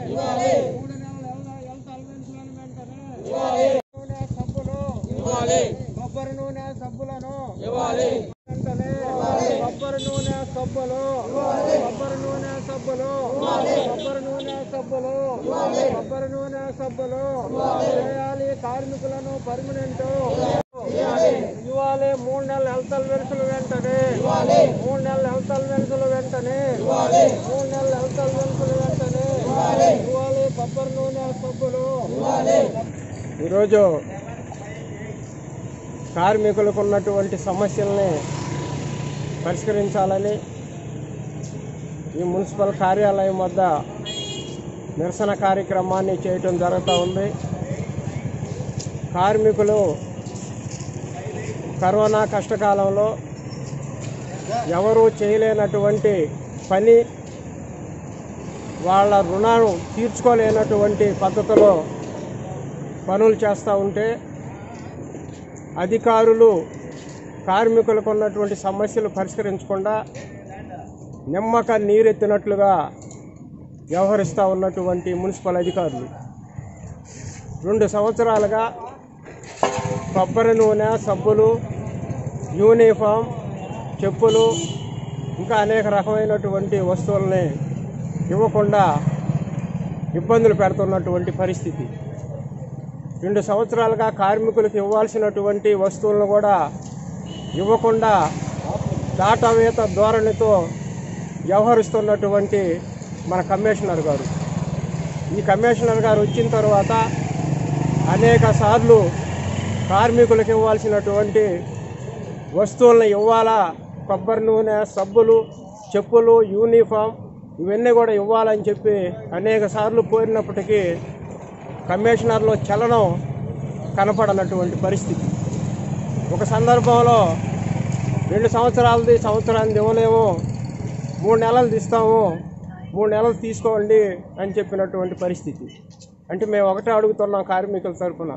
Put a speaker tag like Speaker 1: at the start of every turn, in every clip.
Speaker 1: మూడు నెలల health health అలవెన్స్లను వెంటనే నూనె సబ్బులు కొబ్బరి నూనె సబ్బులను వెంటనే కొబ్బరి నూనె సబ్బులు కొబ్బరి నూనె సబ్బులు కొబ్బరి నూనె సబ్బులు కొబ్బరి నూనె సబ్బులు చేయాలి కార్మికులను పర్మనెంట్ ఇవ్వాలి మూడు నెలల హెల్త్ అలవెన్సులు వెంటనే మూడు నెలల హెల్త్ అలవెన్సులు వెంటనే మూడు నెలల హెల్త్ అలవెన్సులు వెంటనే ఇవ్వాలి కొబ్బరి నూనె సబ్బులు ఈరోజు కార్మికులకు ఉన్నటువంటి సమస్యల్ని పరిష్కరించాలని ఈ మున్సిపల్ కార్యాలయం వద్ద నిరసన కార్యక్రమాన్ని చేయటం జరుగుతూ ఉంది కార్మికులు కరోనా కష్టకాలంలో ఎవరూ చేయలేనటువంటి పని వాళ్ళ రుణాలు తీర్చుకోలేనటువంటి పద్ధతిలో పనులు చేస్తూ ఉంటే అధికారులు కార్మికులకు ఉన్నటువంటి సమస్యలు పరిష్కరించకుండా నిమ్మక నీరెత్తినట్లుగా వ్యవహరిస్తూ ఉన్నటువంటి మున్సిపల్ అధికారులు రెండు సంవత్సరాలుగా కొబ్బరి నూనె సబ్బులు యూనిఫామ్ చెప్పులు ఇంకా అనేక రకమైనటువంటి వస్తువుల్ని ఇవ్వకుండా ఇబ్బందులు పెడుతున్నటువంటి పరిస్థితి రెండు సంవత్సరాలుగా కార్మికులకు ఇవ్వాల్సినటువంటి వస్తువులను కూడా ఇవ్వకుండా దాటవేత ధోరణితో వ్యవహరిస్తున్నటువంటి మన కమిషనర్ గారు ఈ కమిషనర్ గారు వచ్చిన తర్వాత అనేక సార్లు కార్మికులకు ఇవ్వాల్సినటువంటి వస్తువులను ఇవ్వాలా కొబ్బరి నూనె సబ్బులు చెప్పులు యూనిఫామ్ ఇవన్నీ కూడా ఇవ్వాలని చెప్పి అనేక సార్లు కోరినప్పటికీ కమిషనర్లో చలనం కనపడనటువంటి పరిస్థితి ఒక సందర్భంలో రెండు సంవత్సరాలది సంవత్సరాన్ని ఇవ్వలేము మూడు నెలలు ఇస్తాము మూడు నెలలు తీసుకోండి అని చెప్పినటువంటి పరిస్థితి అంటే మేము ఒకటే అడుగుతున్నాం కార్మికుల తరఫున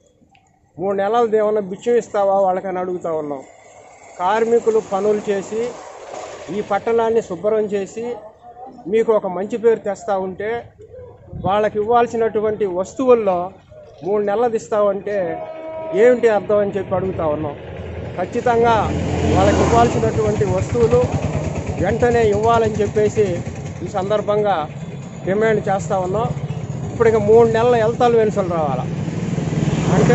Speaker 1: మూడు నెలలు ఏమన్నా బిచ్చం ఇస్తావా వాళ్ళకని అడుగుతా ఉన్నాం కార్మికులు పనులు చేసి ఈ పట్టణాన్ని శుభ్రం చేసి మీకు ఒక మంచి పేరు తెస్తా ఉంటే వాళ్ళకి ఇవ్వాల్సినటువంటి వస్తువుల్లో మూడు నెలలు ఇస్తామంటే ఏమిటి అర్థం అని చెప్పి అడుగుతా ఉన్నాం ఖచ్చితంగా వాళ్ళకి ఇవ్వాల్సినటువంటి వస్తువులు వెంటనే ఇవ్వాలని చెప్పేసి ఈ సందర్భంగా డిమాండ్ చేస్తూ ఉన్నాం ఇప్పుడు ఇక మూడు నెలల హెల్త్ వెనుసలు రావాలా అంటే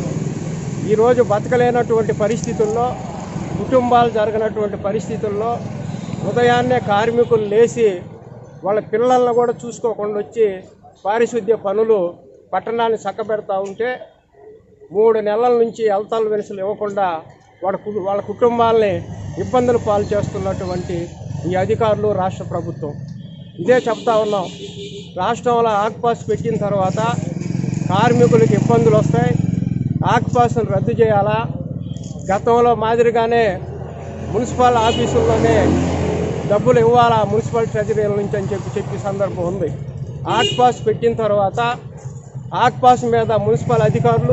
Speaker 1: ఈరోజు బతకలేనటువంటి పరిస్థితుల్లో కుటుంబాలు జరగనటువంటి పరిస్థితుల్లో ఉదయాన్నే కార్మికులు లేచి వాళ్ళ పిల్లలను కూడా చూసుకోకుండా వచ్చి పారిశుద్ధ్య పనులు పట్టణాన్ని చక్కబెడతా ఉంటే మూడు నెలల నుంచి హెల్త్ వెనుసలు ఇవ్వకుండా వాళ్ళ కు- వాళ్ళ కుటుంబాలని ఇబ్బందులు పాలు చేస్తున్నటువంటి ఈ అధికారులు రాష్ట్ర ప్రభుత్వం ఇదే చెప్తా ఉన్నాం రాష్ట్రంలో ఆక్పాస్ పెట్టిన తర్వాత కార్మికులకు ఇబ్బందులు వస్తాయి ఆక్పాస్ను రద్దు చేయాలా గతంలో మాదిరిగానే మున్సిపల్ ఆఫీసుల్లోనే డబ్బులు ఇవ్వాలా మున్సిపల్ ట్రెజరీల నుంచి అని చెప్పి చెప్పి సందర్భం ఉంది ఆక్పాస్ పెట్టిన తర్వాత ఆక్పాస్ మీద మున్సిపల్ అధికారులు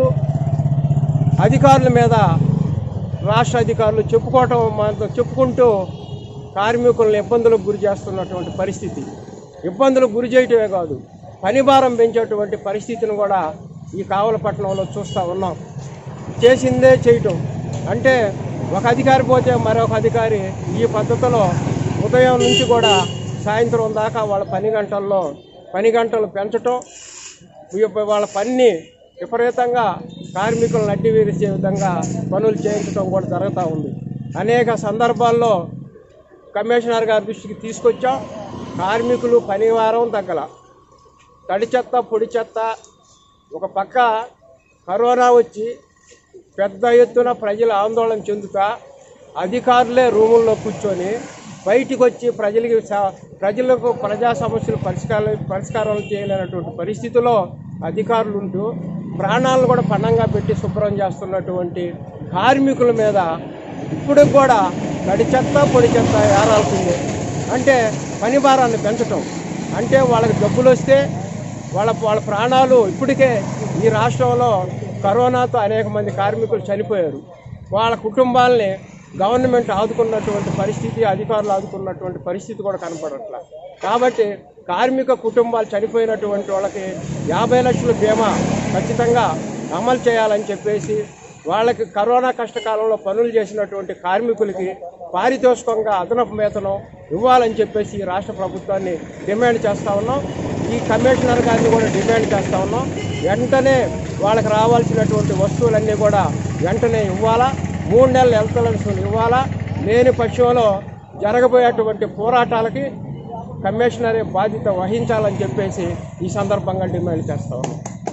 Speaker 1: అధికారుల మీద రాష్ట్ర అధికారులు చెప్పుకోవటం మనతో చెప్పుకుంటూ కార్మికులను ఇబ్బందులకు గురి చేస్తున్నటువంటి పరిస్థితి ఇబ్బందులకు గురి చేయటమే కాదు పని భారం పెంచేటువంటి పరిస్థితిని కూడా ఈ కావలపట్నంలో చూస్తూ ఉన్నాం చేసిందే చేయటం అంటే ఒక అధికారి పోతే మరొక అధికారి ఈ పద్ధతిలో ఉదయం నుంచి కూడా సాయంత్రం దాకా వాళ్ళ పని గంటల్లో పని గంటలు పెంచటం వీ- వాళ్ళ పని విపరీతంగా కార్మికులను అడ్డి వీరిచే విధంగా పనులు చేయించడం కూడా జరుగుతూ ఉంది అనేక సందర్భాల్లో కమిషనర్ గారి దృష్టికి తీసుకొచ్చాం కార్మికులు పని వారం తగ్గల తడి చెత్త పొడి చెత్త ఒక పక్క కరోనా వచ్చి పెద్ద ఎత్తున ప్రజలు ఆందోళన చెందుతా అధికారులే రూముల్లో కూర్చొని బయటికి వచ్చి ప్రజలకి స- ప్రజలకు ప్రజా సమస్యలు పరిష్కారం పరిష్కారం చేయలేనటువంటి పరిస్థితిలో అధికారులు ఉంటూ ప్రాణాలను కూడా పణంగా పెట్టి శుభ్రం చేస్తున్నటువంటి కార్మికుల మీద ఇప్పుడు కూడా తడి చెత్త పొడి చెత్త ఏరాల్సిందే అంటే పని భారాన్ని పెంచటం అంటే వాళ్ళకి జబ్బులు వస్తే వాళ్ళ వాళ్ళ ప్రాణాలు ఇప్పటికే ఈ రాష్ట్రంలో కరోనాతో అనేక మంది కార్మికులు చనిపోయారు వాళ్ళ కుటుంబాలని గవర్నమెంట్ ఆదుకున్నటువంటి పరిస్థితి అధికారులు ఆదుకున్నటువంటి పరిస్థితి కూడా కనపడట్లా కాబట్టి కార్మిక కుటుంబాలు చనిపోయినటువంటి వాళ్ళకి యాభై లక్షల బీమా ఖచ్చితంగా అమలు చేయాలని చెప్పేసి వాళ్ళకి కరోనా కష్టకాలంలో పనులు చేసినటువంటి కార్మికులకి పారితోషికంగా అదనపు వేతనం ఇవ్వాలని చెప్పేసి ఈ రాష్ట్ర ప్రభుత్వాన్ని డిమాండ్ చేస్తా ఉన్నాం ఈ కమిషనర్ గారిని కూడా డిమాండ్ చేస్తా ఉన్నాం వెంటనే వాళ్ళకి రావాల్సినటువంటి వస్తువులన్నీ కూడా వెంటనే ఇవ్వాలా మూడు నెలల హెల్త్ ఇవ్వాలా లేని పక్షంలో జరగబోయేటువంటి పోరాటాలకి కమిషనరే బాధ్యత వహించాలని చెప్పేసి ఈ సందర్భంగా డిమాండ్ చేస్తా ఉన్నాం